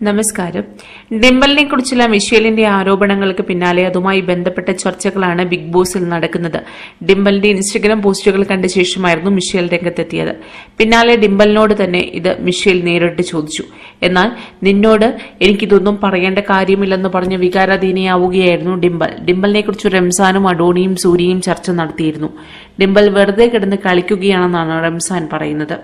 നമസ്കാരം ഡിംബലിനെ കുറിച്ചുള്ള മിഷേലിന്റെ ആരോപണങ്ങൾക്ക് പിന്നാലെ അതുമായി ബന്ധപ്പെട്ട ചർച്ചകളാണ് ബിഗ് ബോസിൽ നടക്കുന്നത് ഡിംബലിന്റെ ഇൻസ്റ്റഗ്രാം പോസ്റ്റുകൾ കണ്ട ശേഷമായിരുന്നു മിഷേൽ രംഗത്തെത്തിയത് പിന്നാലെ ഡിംബലിനോട് തന്നെ ഇത് മിഷേൽ നേരിട്ട് ചോദിച്ചു എന്നാൽ നിന്നോട് എനിക്കിതൊന്നും പറയേണ്ട കാര്യമില്ലെന്ന് പറഞ്ഞ് വികാരാധീനയാവുകയായിരുന്നു ഡിംബൽ ഡിംബലിനെ കുറിച്ച് റംസാനും അഡോണിയും സൂര്യയും ചർച്ച നടത്തിയിരുന്നു ഡിംബൽ വെറുതെ കിടന്ന് കളിക്കുകയാണെന്നാണ് റംസാൻ പറയുന്നത്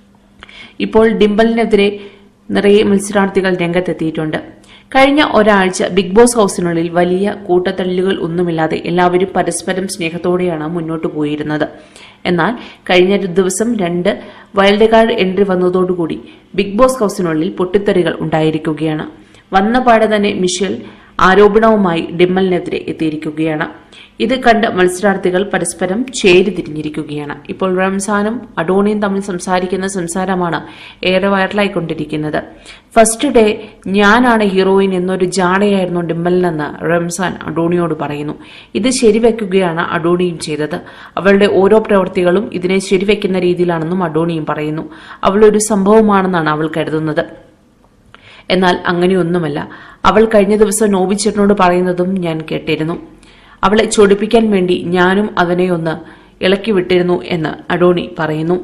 ഇപ്പോൾ ഡിംബലിനെതിരെ നിറയെ മത്സരാർത്ഥികൾ രംഗത്തെത്തിയിട്ടുണ്ട് കഴിഞ്ഞ ഒരാഴ്ച ബിഗ് ബോസ് ഹൌസിനുള്ളിൽ വലിയ കൂട്ടത്തള്ളുകൾ ഒന്നുമില്ലാതെ എല്ലാവരും പരസ്പരം സ്നേഹത്തോടെയാണ് മുന്നോട്ട് പോയിരുന്നത് എന്നാൽ കഴിഞ്ഞ ഒരു ദിവസം രണ്ട് വൈൽഡ് കാർഡ് എൻട്രി വന്നതോടുകൂടി ബിഗ് ബോസ് ഹൌസിനുള്ളിൽ പൊട്ടിത്തെറികൾ ഉണ്ടായിരിക്കുകയാണ് വന്നപാടെ തന്നെ മിഷേൽ ആരോപണവുമായി ഡിമ്മലിനെതിരെ എത്തിയിരിക്കുകയാണ് ഇത് കണ്ട് മത്സരാർത്ഥികൾ പരസ്പരം ചേരിതിരിഞ്ഞിരിക്കുകയാണ് ഇപ്പോൾ റംസാനും അഡോണിയും തമ്മിൽ സംസാരിക്കുന്ന സംസാരമാണ് ഏറെ വൈറലായിക്കൊണ്ടിരിക്കുന്നത് ഫസ്റ്റ് ഡേ ഞാനാണ് ഹീറോയിൻ എന്നൊരു ജാടയായിരുന്നു ഡിമ്മലിനെന്ന് റംസാൻ അഡോണിയോട് പറയുന്നു ഇത് ശരിവെക്കുകയാണ് അഡോണിയും ചെയ്തത് അവളുടെ ഓരോ പ്രവൃത്തികളും ഇതിനെ ശരിവെക്കുന്ന രീതിയിലാണെന്നും അഡോണിയും പറയുന്നു അവളൊരു സംഭവമാണെന്നാണ് അവൾ കരുതുന്നത് എന്നാൽ അങ്ങനെയൊന്നുമല്ല അവൾ കഴിഞ്ഞ ദിവസം നോബിച്ചേട്ടനോട് പറയുന്നതും ഞാൻ കേട്ടിരുന്നു അവളെ ചൊടിപ്പിക്കാൻ വേണ്ടി ഞാനും അതിനെ ഒന്ന് ഇളക്കി വിട്ടിരുന്നു എന്ന് അഡോണി പറയുന്നു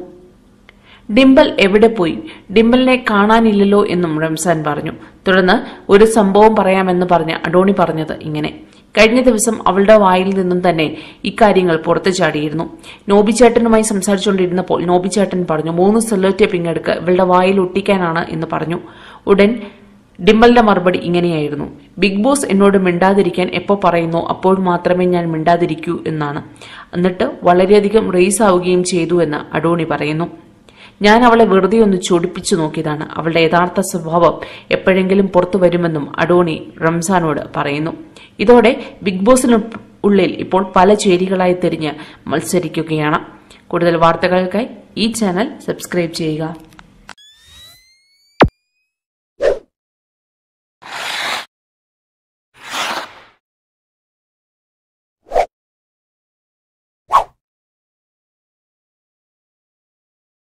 ഡിംബൽ എവിടെ പോയി ഡിംബലിനെ കാണാനില്ലല്ലോ എന്നും റംസാൻ പറഞ്ഞു തുടർന്ന് ഒരു സംഭവം പറയാമെന്ന് പറഞ്ഞ് അഡോണി പറഞ്ഞത് ഇങ്ങനെ കഴിഞ്ഞ ദിവസം അവളുടെ വായിൽ നിന്നും തന്നെ ഇക്കാര്യങ്ങൾ പുറത്തു ചാടിയിരുന്നു നോബിച്ചേട്ടനുമായി സംസാരിച്ചുകൊണ്ടിരുന്നപ്പോൾ നോബിച്ചേട്ടൻ പറഞ്ഞു മൂന്ന് സെല്ലോറ്റെ പിങ്ങെടുക്ക് ഇവളുടെ വായിൽ ഒട്ടിക്കാനാണ് എന്ന് പറഞ്ഞു ഉടൻ ഡിംബലിന്റെ മറുപടി ഇങ്ങനെയായിരുന്നു ബിഗ് ബോസ് എന്നോട് മിണ്ടാതിരിക്കാൻ എപ്പോ പറയുന്നു അപ്പോൾ മാത്രമേ ഞാൻ മിണ്ടാതിരിക്കൂ എന്നാണ് എന്നിട്ട് വളരെയധികം റേസ് ആവുകയും ചെയ്തു എന്ന് അഡോണി പറയുന്നു ഞാൻ അവളെ വെറുതെ ഒന്ന് ചൊടിപ്പിച്ചു നോക്കിയതാണ് അവളുടെ യഥാർത്ഥ സ്വഭാവം എപ്പോഴെങ്കിലും പുറത്തു വരുമെന്നും അഡോണി റംസാനോട് പറയുന്നു ഇതോടെ ബിഗ് ബോസിന് ഉള്ളിൽ ഇപ്പോൾ പല ചേരികളായി തിരിഞ്ഞ് മത്സരിക്കുകയാണ് കൂടുതൽ വാർത്തകൾക്കായി ഈ ചാനൽ സബ്സ്ക്രൈബ് ചെയ്യുക